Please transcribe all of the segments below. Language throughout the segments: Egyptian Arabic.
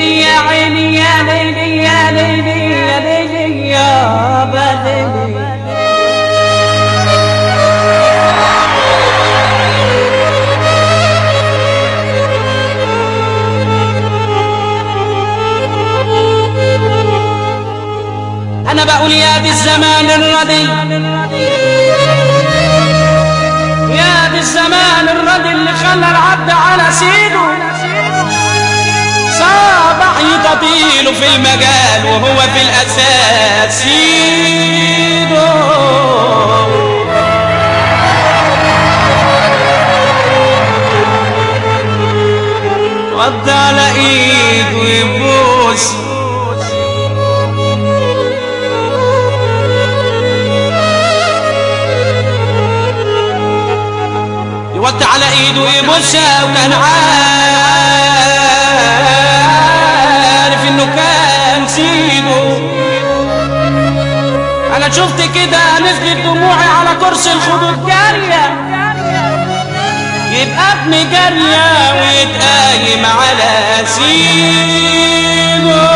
ليلي يا عيني يا ليلي يا ليلي يا ليلي يا بدلي انا بقول يا دي الزمان الردي يا دي الزمان الردي اللي خلى العبد على سيده صابع يطبيله في المجال وهو في الاساس سيده رد على ايده ويبوس يوطي على ايده ويبوسها وكان عارف انه كان سيده انا شفت كده نزلت دموعي على كرسي الخدود جارية يبقى ابن جارية ويتقايم على سيده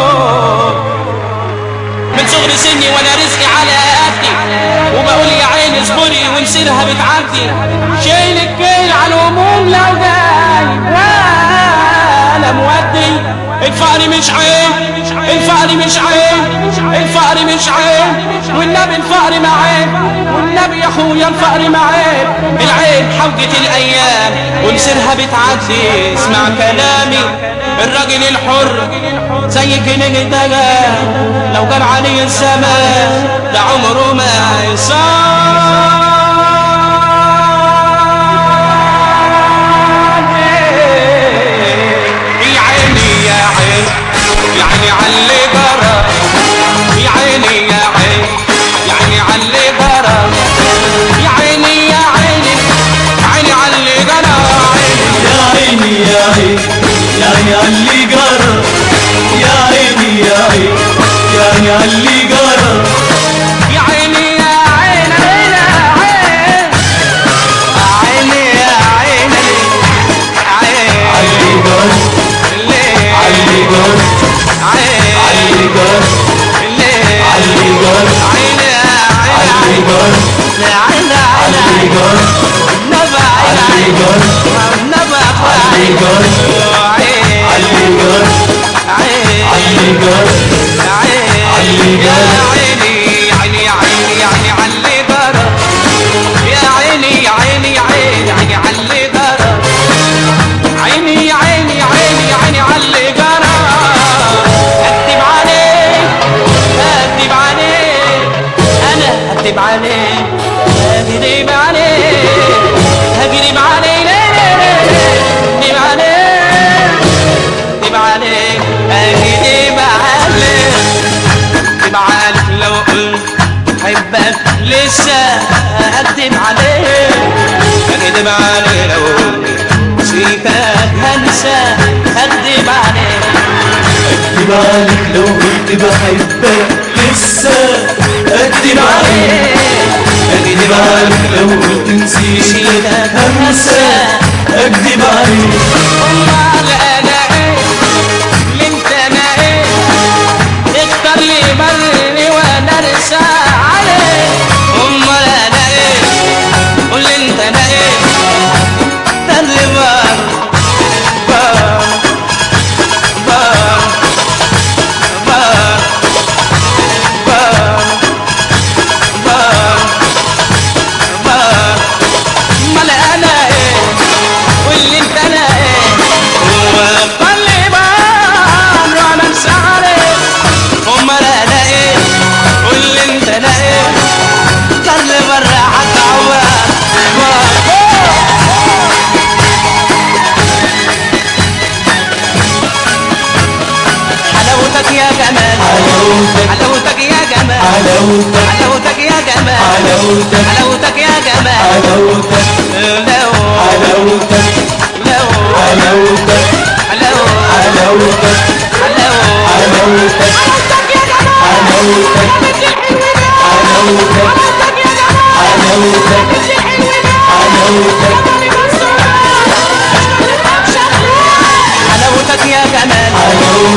من صغر سني وانا رزقي على قدي وبقول يا عيني اصبري ومسيرها بتعدي شايل الكيل على الهموم لو جاي وانا مودي الفقر مش عين الفقر مش عين الفقر مش عين والنبي الفقر ما عيب والنبي يا اخويا الفقر ما عيب العين حوجة الايام ومسيرها بتعدي اسمع كلامي الراجل الحر زي جنيه الدجال لو جال عليه الزمان ده عمره ما يصاب يا عيني يا عين يا عيني علي جرى يا عيني يا عين يا عيني علي جرى يا عيني يا عيني يا عيني علي جرى يا عيني يا عين يا عيني علي جرى يا عيني يا عين يا عيني علي جرى يا عيني يا عين عين عين عيني يا عين عين علي جرى ليه علي جرى عين علي جرى ليه علي جرى عين يا علي عين جرى عين عين علي جرى نبع علي عين جرى نبع علي عين جرى عين علي جرى عين علي جرى علي يا جرى عيني يا عيني يا عيني يا عيني علي جرى يا عيني يا عيني يا عيني يا عيني علي جرى عيني يا عيني يا عيني يا عيني علي جرى اكتب عليك اكتب عليك انا اكتب عليك اكتب عليك هكذب عليك اكتب عليك اكتب عليك اكتب عليك اكتب عليك لو قلت حبك لسه اكتب عليك اكتب عليك لو قلت نسيتك هنسى اكتب عليك اكتب عليك لو كنت بحبك لسه اكتب عليك اكتب عليك لو قلت نسيتك هنسى اكتب عليك امال انا ايه اللي انت انا ايه اختار لي بري وانا ارسى عليك امال انا ايه قول لي انت انا ايه ده اللي بار بار بار بار بار بار بار امال انا ايه واللي انت انا ايه هو قلبان وانا انسى عليك امال انا ايه واللي انت انا ايه طل برا حتى عمرك حلاوتك يا جمال حلاوتك حلاوتك يا جمال حلاوتك حلاوتك يا جمال حلاوتك حلاوتك يا جمال حلاوتك لو حلاوتك لو حلاوتك لو حلاوتك لو حلاوتك حلاوتك حلاوتك حلاوتك حلاوتك حلاوتك يا جمال حلاوتك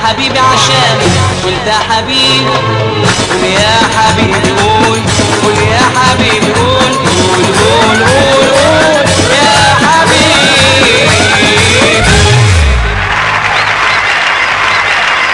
حبيبي عشان وانت حبيبي قوم يا حبيبي قوم